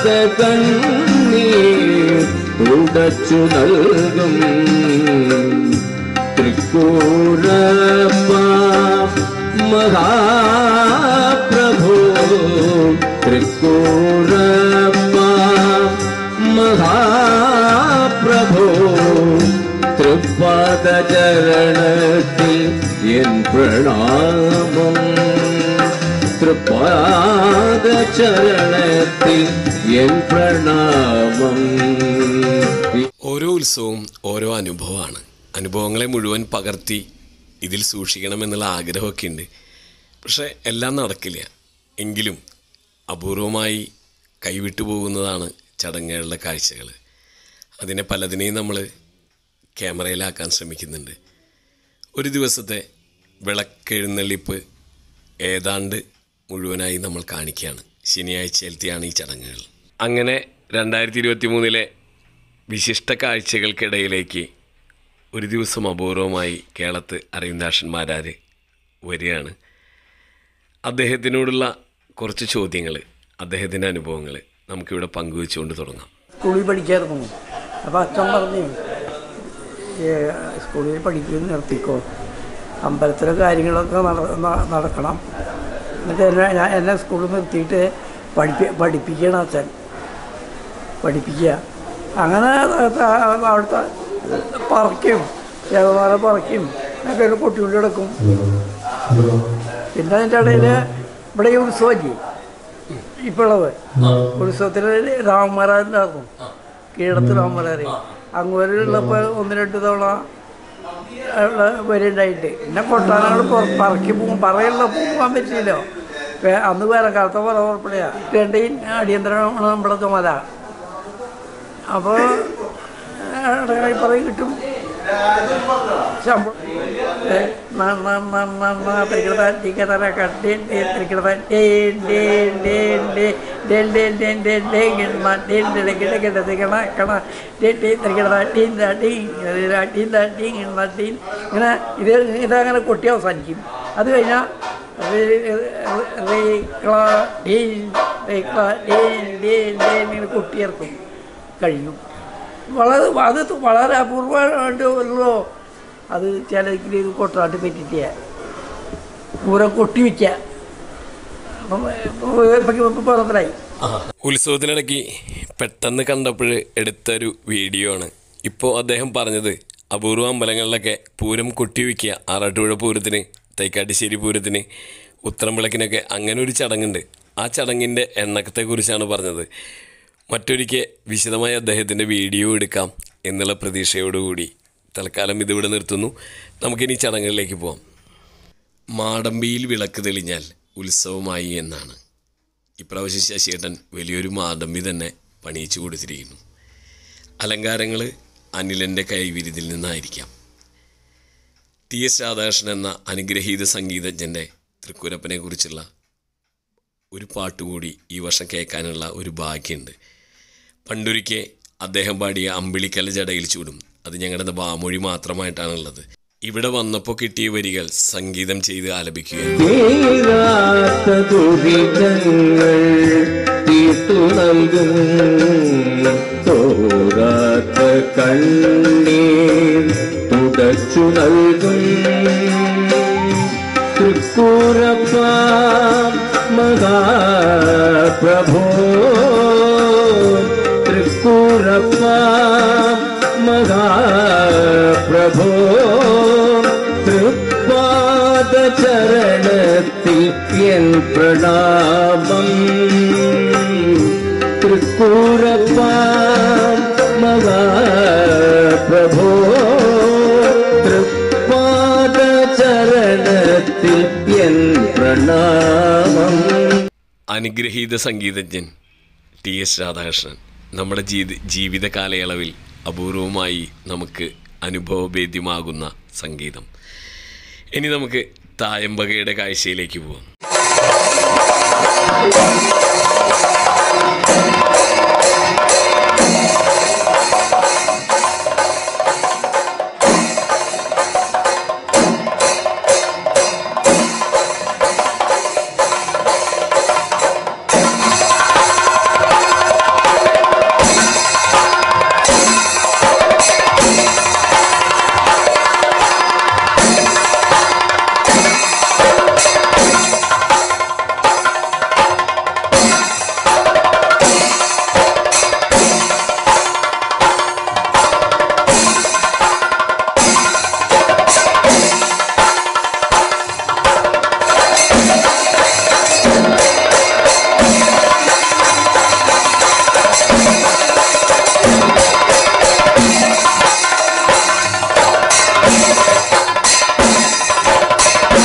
കണ്ണീർ തുടച്ചു നൽകും തൃക്കൂരപ്പ മഹാപ്രഭു തൃക്കൂരപ്പ മഹാപ്രഭു തൃപ്പാദചരണത്തിൽ എൻ പ്രണാമം തൃപ്പാദചരണത്തിൽ എൻ പ്രണാമം ഓരോ ഉത്സവവും ഓരോ അനുഭവമാണ് അനുഭവങ്ങളെ മുഴുവൻ പകർത്തി ഇതിൽ സൂക്ഷിക്കണമെന്നുള്ള ആഗ്രഹമൊക്കെ ഉണ്ട് പക്ഷേ എല്ലാം നടക്കില്ല എങ്കിലും അപൂർവമായി കൈവിട്ടു പോകുന്നതാണ് ചടങ്ങുകളുടെ കാഴ്ചകൾ അതിനെ പലതിനെയും നമ്മൾ ക്യാമറയിലാക്കാൻ ശ്രമിക്കുന്നുണ്ട് ഒരു ദിവസത്തെ വിളക്കെഴുന്നള്ളിപ്പ് ഏതാണ്ട് മുഴുവനായി നമ്മൾ കാണിക്കുകയാണ് ശനിയാഴ്ചയിലത്തെയാണ് ഈ ചടങ്ങുകൾ അങ്ങനെ രണ്ടായിരത്തി ഇരുപത്തി മൂന്നിലെ വിശിഷ്ട കാഴ്ചകൾക്കിടയിലേക്ക് ഒരു ദിവസം അപൂർവമായി കേരളത്ത് അരവിന്ദാഷന്മാരാർ വരികയാണ് അദ്ദേഹത്തിനോടുള്ള കുറച്ച് ചോദ്യങ്ങൾ അദ്ദേഹത്തിൻ്റെ അനുഭവങ്ങൾ നമുക്കിവിടെ പങ്കുവെച്ചുകൊണ്ട് തുടങ്ങാം സ്കൂളിൽ പഠിക്കായിരുന്നു അപ്പോൾ അച്ഛൻ പറഞ്ഞു "ഏ, സ്കൂളിൽ പഠിക്കുന്നത് നിർത്തിക്കോ അമ്പലത്തിലെ കാര്യങ്ങളൊക്കെ നട- ന- നടക്കണം എന്നിട്ട് എന്നെ ഞാൻ എന്നെ സ്കൂളിൽ നിർത്തിയിട്ട് പഠിപ്പി പഠിപ്പിക്കണം അച്ഛൻ പഠിപ്പിക്കുക അങ്ങനെ ത- അവിടുത്തെ പറക്കും ദേവമാരെ പറക്കും ഒക്കെ ഒരു പൊട്ടിയുള്ളി കിടക്കും പിന്നെ അതിൻ്റെ ഇടയിൽ ഇവിടെ ഈ ഉത്സവമില്ലേ ഈ പിളവ് ഉത്സവത്തിൽ രാമന്മാരുണ്ടായിരുന്നു കീഴടത്ത് രാമന്മാരെ അങ്ങോട്ടുള്ളപ്പോൾ ഒന്ന് രണ്ട് തവണ വരുണ്ടായിട്ട് പിന്നെ കൊട്ടാനങ്ങൾ പറക്കി പോകും പറയുള്ള പോകാൻ പറ്റില്ലല്ലോ വേ- അന്ന് വേനൽക്കാലത്തെ പോലെ പുറപ്പെടുക രണ്ടേയും അടിയന്തരമാണ് നമ്മുടെ ചുമത അപ്പോൾ പറയും കിട്ടും ശമ്പളം ഏ, ന, ന, ന, ന, ന, തിരിക്കണ, തിരിക്കണ, കട്ടി, ഏ, തിരിക്കണ, ഡേ, ഡേ, ഡേ, ഡേ, ഡേ, ഡേ, ഡേ, ഡേ, ഡേ, ഇങ്ങന, ഡേ, ഡേ, ഡേ, കിട, കിട, തിരിക്കണ, കണ, ഡേ, ഡേ, തിരിക്കണ, ഡീ, ദാ, ഡീ, ഇങ്ങനെ, ദാ, ഡീ, ദാ, ഡീ, ഇങ്ങനെ, ഡീ. ഇങ്ങനെ ഇത് ഇതങ്ങനെ കൊട്ടി അവസാനിക്കും അത് കഴിഞ്ഞാൽ ഇങ്ങനെ കൊട്ടിയിറക്കും കഴിയും വളരെ അത് വളരെ അപൂർവമായിട്ട് ഉള്ളൂ അത് ചില ഇത് കൊട്ടാട്ട് പറ്റിയിട്ട് പൂരം കൊട്ടി വയ്ക്കുക അപ്പം ഇപ്പം പുറത്തിലായി ഉത്സവത്തിനിടയ്ക്ക് പെട്ടെന്ന് കണ്ടപ്പോൾ എടുത്തൊരു വീഡിയോ ആണ് ഇപ്പോൾ അദ്ദേഹം പറഞ്ഞത് അപൂർവ അമ്പലങ്ങളിലൊക്കെ പൂരം കൊട്ടിവെക്കുക ആറാട്ടുപുഴ പൂരത്തിന് തൈക്കാട്ടുശ്ശേരി പൂരത്തിന് ഉത്തരംവിളക്കിനൊക്കെ അങ്ങനെ ഒരു ചടങ്ങുണ്ട് ആ ചടങ്ങിൻ്റെ എണ്ണക്കത്തെക്കുറിച്ചാണ് പറഞ്ഞത് മറ്റൊരിക്കൽ വിശദമായി അദ്ദേഹത്തിൻ്റെ വീഡിയോ എടുക്കാം എന്നുള്ള പ്രതീക്ഷയോടുകൂടി തൽക്കാലം ഇതിവിടെ നിർത്തുന്നു നമുക്കിനി ചടങ്ങുകളിലേക്ക് പോവാം മാടമ്പിയിൽ വിളക്ക് തെളിഞ്ഞാൽ ഉത്സവമായി എന്നാണ് ഇപ്രാവശ്യം ശശിയേട്ടൻ വലിയൊരു മാടമ്പി തന്നെ പണിയിച്ചു കൊടുത്തിരിക്കുന്നു അലങ്കാരങ്ങൾ അനിലൻ്റെ കൈവിരുതിൽ നിന്നായിരിക്കാം ടി എസ് രാധാകൃഷ്ണൻ എന്ന അനുഗ്രഹീത സംഗീതജ്ഞൻ്റെ തൃക്കുരപ്പനെ കുറിച്ചുള്ള ഒരു പാട്ടുകൂടി ഈ വർഷം കേൾക്കാനുള്ള ഒരു ഭാഗ്യമുണ്ട് പണ്ടൊരിക്കെ അദ്ദേഹം പാടിയ അമ്പിളിക്കല ജടയിൽ ചൂടും അത് ഞങ്ങളുടെ വാമൊഴി മാത്രമായിട്ടാണുള്ളത് ഇവിടെ വന്നപ്പോൾ കിട്ടിയ വരികൾ സംഗീതം ചെയ്ത് ആലപിക്കുകയാണ് തീരാത്ത ദുരിതങ്ങൾ തീർത്തു നൽകും തോരാത്ത കണ്ണീർ തുടച്ചു നൽകും തൃക്കൂരപ്പ മഹാപ്രഭോ തൃക്കൂരപ്പ മഹാപ്രഭോ തൃപ്പാദചരണത്തിൽ എൻ പ്രണാമം തൃക്കൂരപ്പ മഹാപ്രഭോ തൃപ്പാദചരണത്തിൽ എൻ പ്രണാമം അനുഗ്രഹീത സംഗീതജ്ഞൻ ടി എസ് രാധാകൃഷ്ണൻ നമ്മുടെ ജീവിത ജീവിത കാലയളവിൽ അപൂർവമായി നമുക്ക് അനുഭവഭേദ്യമാകുന്ന സംഗീതം ഇനി നമുക്ക് തായമ്പകയുടെ കാഴ്ചയിലേക്ക് പോവാം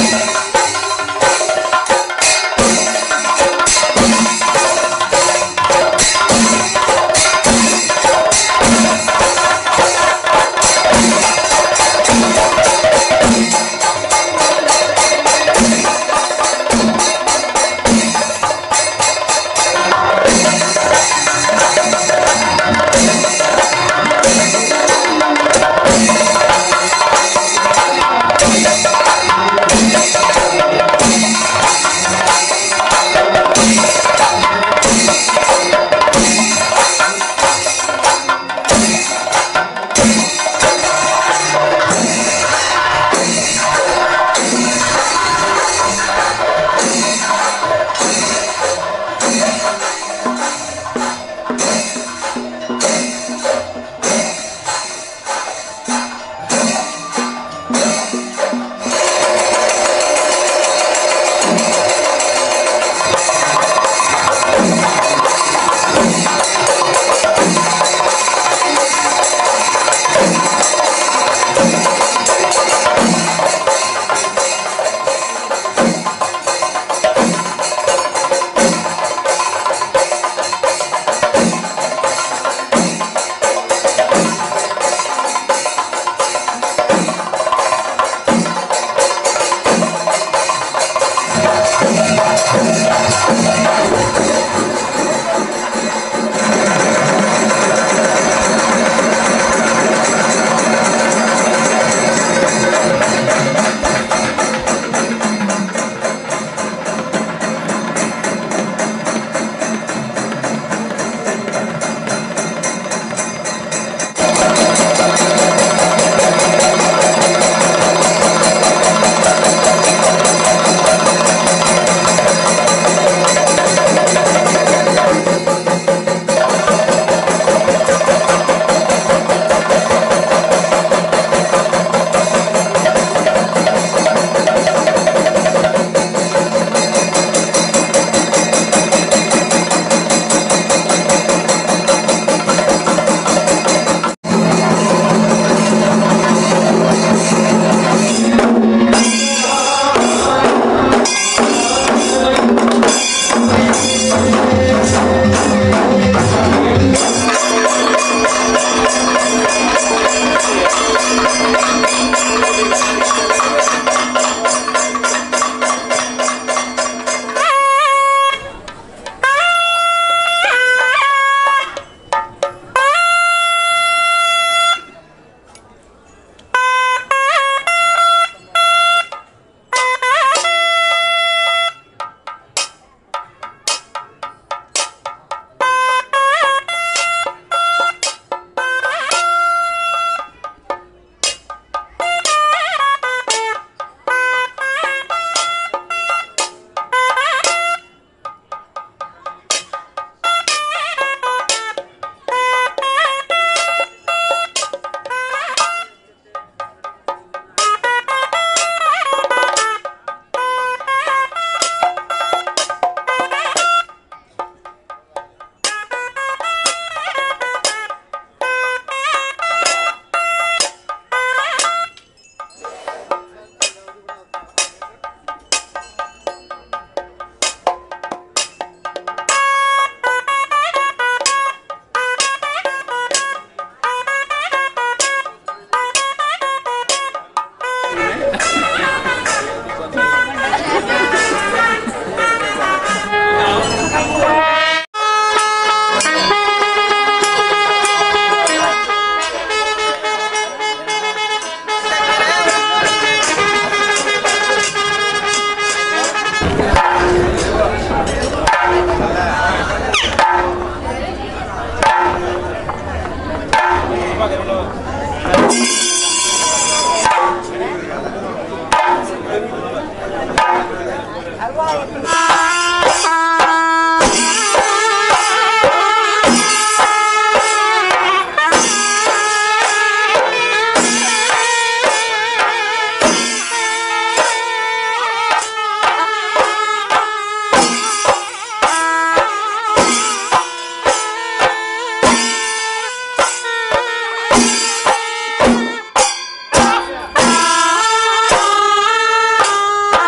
ആ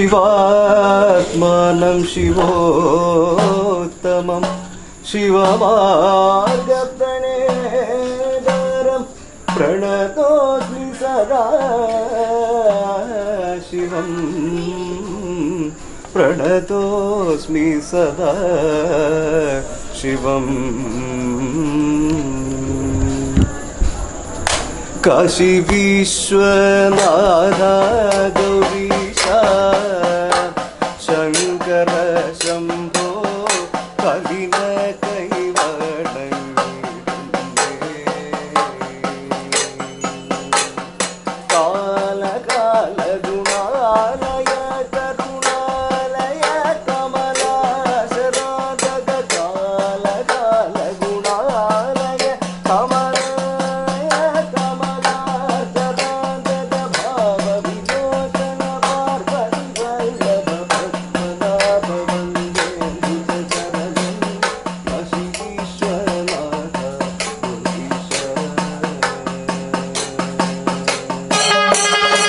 शिवात्मानं शिवोत्तमं शिवमार्गप्रणेदरं प्रणतोऽस्मि सदा शिवं प्रणतोऽस्मि सदा शिवम् काशी विश्वनाथ गौरीशा शङ्कर शम्भो कलिन काल काल गुणालय करुणालय कमलाशराधक काल काल गुणालय कमलाय कमलाशराधक भाव विलोचन पार्वती वल्लभ पद्मनाभ वन्दे भुजचरणं काशी विश्वनाथ गौरीश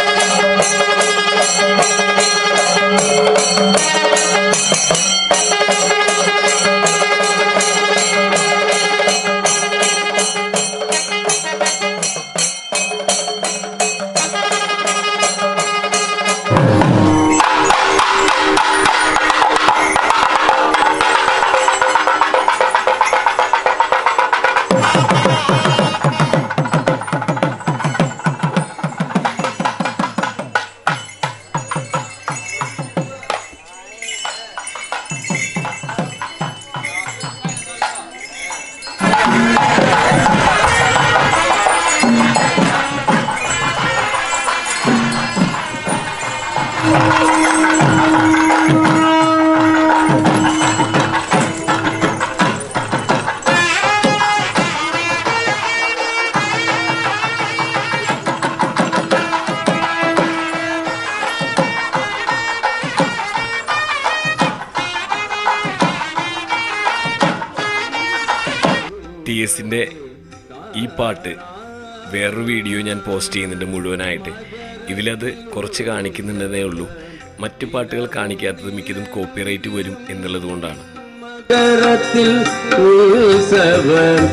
ടി എസിൻ്റെ ഈ പാട്ട് വേറൊരു വീഡിയോ ഞാൻ പോസ്റ്റ് ചെയ്യുന്നുണ്ട് മുഴുവനായിട്ട് ഇതിലത് കുറച്ച് കാണിക്കുന്നുണ്ടെന്നേ ഉള്ളൂ മറ്റു പാട്ടുകൾ കാണിക്കാത്തത് മിക്കതും കോപ്പിറൈറ്റ് വരും എന്നുള്ളത് കൊണ്ടാണ് കരത്തിൽ ഉത്സവ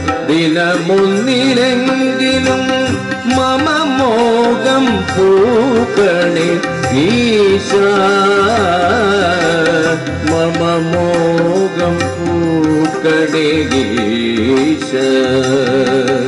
ദിനമൊന്നിലെങ്കിലും മമ മോകം പൂക്കണേ ഈശ മമ മോകം പൂക്കണേ ഈശ